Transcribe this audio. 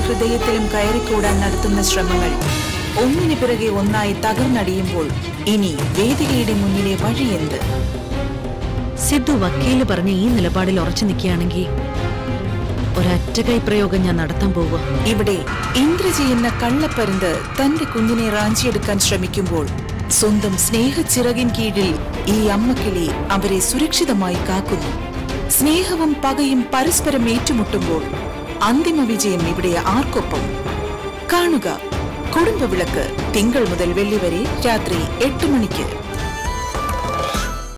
ഹൃദയത്തിലും കയറിക്കൂടാൻ നടത്തുന്ന ശ്രമങ്ങൾ ഒന്നിനു പിറകെ ഒന്നായി തകർന്നടിയുമ്പോൾ ഇനി വേദികയുടെ മുന്നിലെ വഴിയെന്ത് സിദ്ധു വക്കീല് പറഞ്ഞ ഈ നിലപാടിൽ ഉറച്ചു നിൽക്കുകയാണെങ്കിൽ ഒരൊറ്റകൈ പ്രയോഗം ഞാൻ നടത്താൻ പോവുക ഇവിടെ ഇന്ദ്ര ചെയ്യുന്ന കള്ളപ്പരുന്ത് തന്റെ കുഞ്ഞിനെ റാഞ്ചിയെടുക്കാൻ ശ്രമിക്കുമ്പോൾ സ്വന്തം സ്നേഹച്ചിറകിൻ കീഴിൽ ഈ അമ്മക്കിളി അവരെ സുരക്ഷിതമായി കാക്കുന്നു സ്നേഹവും പകയും പരസ്പരം ഏറ്റുമുട്ടുമ്പോൾ അന്തിമ വിജയം ഇവിടെ ആർക്കൊപ്പം കാണുക കുടുംബവിളക്ക് തിങ്കൾ മുതൽ വെള്ളി വരെ രാത്രി എട്ട് മണിക്ക്